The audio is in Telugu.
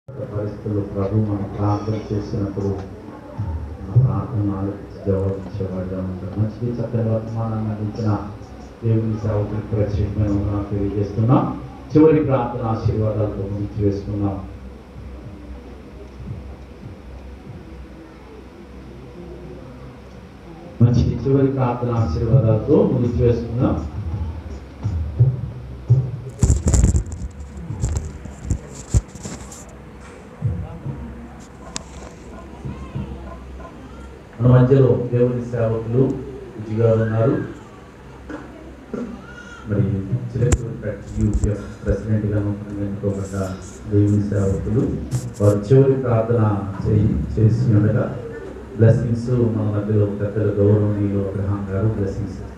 పరిస్థితుల్లో ప్రభు మనం ప్రార్థన చేసినప్పుడు మన ప్రార్థన ఆలోచించి జవాబిచ్చేవాడుగా ఉంటాం మంచిది చక్కని వర్తమానాన్ని అందించిన దేవుని సేవకులకు ప్రత్యేకమైన వందనాలు తెలియజేస్తున్నాం చివరి ప్రార్థన ఆశీర్వాదాలతో ముగించి వేసుకున్నాం మంచిది చివరి ప్రార్థన ఆశీర్వాదాలతో ముగించి వేసుకున్నాం మన మధ్యలో దేవుని సేవకులు విజయ్ గారు ఉన్నారు మరి చిలకూరుపేట యూపీఎఫ్ ప్రెసిడెంట్ గా ఎన్నుకోబడ్డ దేవుని సేవకులు వారు చివరి ప్రార్థన చేయి చేసి ఉండగా బ్లెస్సింగ్స్ మన మధ్యలో పెద్దల గౌరవనీయులు అబ్రహాం గారు బ్లెస్సింగ్స్